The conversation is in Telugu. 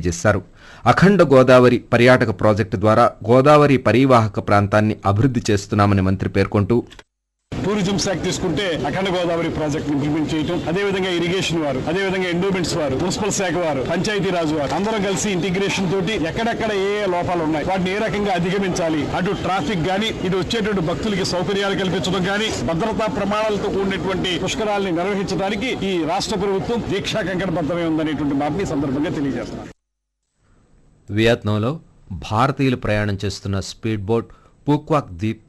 చేశారు అఖండ గోదావరి పర్యాటక ప్రాజెక్టు ద్వారా గోదావరి పరివాహక ప్రాంతాన్ని అభివృద్ధి చేస్తున్నామని మంత్రి పేర్కొంటూ టూరిజం శాఖ తీసుకుంటే అఖండ గోదావరి ప్రాజెక్ట్ ఇంప్లిమెంట్ చేయటం అదే విధంగా ఇరిగేషన్ వారు అదే విధంగా ఎండోమెంట్స్ వారు మున్సిపల్ శాఖ వారు పంచాయతీ రాజు వారు అందరం కలిసి ఇంటిగ్రేషన్ తోటి ఎక్కడెక్కడ ఏ ఏ లోపాలు ఉన్నాయి వాటిని ఏ రకంగా అధిగమించాలి అటు ట్రాఫిక్ గాని ఇటు వచ్చేటువంటి భక్తులకి సౌకర్యాలు కల్పించడం గాని భద్రతా ప్రమాణాలతో కూడినటువంటి పుష్కరాల్ని నిర్వహించడానికి ఈ రాష్ట్ర ప్రభుత్వం దీక్షా కంకణబద్ధమై ఉందనేటువంటి మాటని ఈ సందర్భంగా తెలియజేస్తున్నాను వియత్నాంలో భారతీయులు ప్రయాణం చేస్తున్న స్పీడ్ బోట్ పూక్వాక్ ద్వీప్